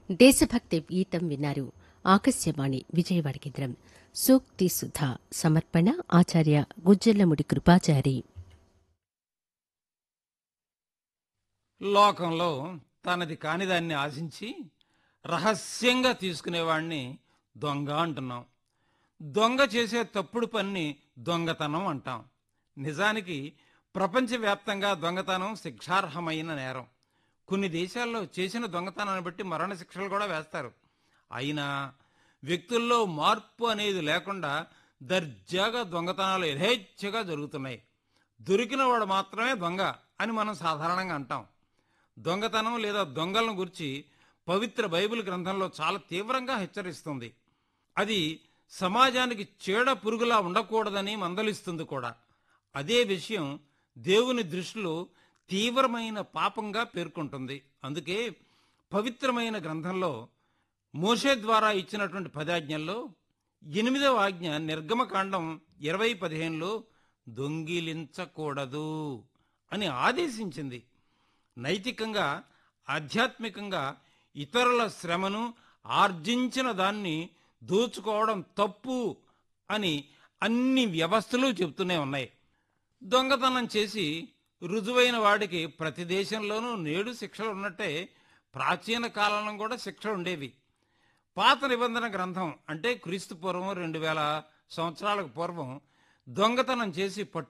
దేశభక్తి గీతం విన్నారు ఆకాశవాణి విజయవాడ కేంద్రం సూక్తి సుధా సమర్పణ ఆచార్య గుజ్జల్లముడి కృపాచారి లోకంలో తనది కానిదాన్ని ఆశించి రహస్యంగా తీసుకునేవాణ్ణి దొంగ అంటున్నాం దొంగ చేసే తప్పుడు పని దొంగతనం అంటాం నిజానికి ప్రపంచవ్యాప్తంగా దొంగతనం శిక్షార్హమైన నేరం కొన్ని దేశాల్లో చేసిన దొంగతనాన్ని బట్టి మరణ శిక్షలు కూడా వేస్తారు అయినా వ్యక్తుల్లో మార్పు అనేది లేకుండా దర్జాగా దొంగతనాలు యథేచ్ఛగా జరుగుతున్నాయి దొరికిన వాడు మాత్రమే దొంగ అని మనం సాధారణంగా అంటాం దొంగతనం లేదా దొంగలను గురించి పవిత్ర బైబిల్ గ్రంథంలో చాలా తీవ్రంగా హెచ్చరిస్తుంది అది సమాజానికి చీడ పురుగులా ఉండకూడదని మందలిస్తుంది కూడా అదే విషయం దేవుని దృష్టిలో తీవ్రమైన పాపంగా పేర్కొంటుంది అందుకే పవిత్రమైన గ్రంథంలో మోషే ద్వారా ఇచ్చినటువంటి పదాజ్ఞల్లో ఎనిమిదవ ఆజ్ఞ నిర్గమకాండం ఇరవై పదిహేనులో దొంగిలించకూడదు అని ఆదేశించింది నైతికంగా ఆధ్యాత్మికంగా ఇతరుల శ్రమను ఆర్జించిన దాన్ని దోచుకోవడం తప్పు అని అన్ని వ్యవస్థలు చెబుతూనే ఉన్నాయి దొంగతనం చేసి రుజువైన వాడికి ప్రతి దేశంలోనూ నేడు శిక్షలు ఉన్నట్టే ప్రాచీన కాలంలో కూడా శిక్షలు ఉండేవి పాత నిబంధన గ్రంథం అంటే క్రీస్తు పూర్వం రెండు వేల సంవత్సరాలకు పూర్వం దొంగతనం చేసి పట్టు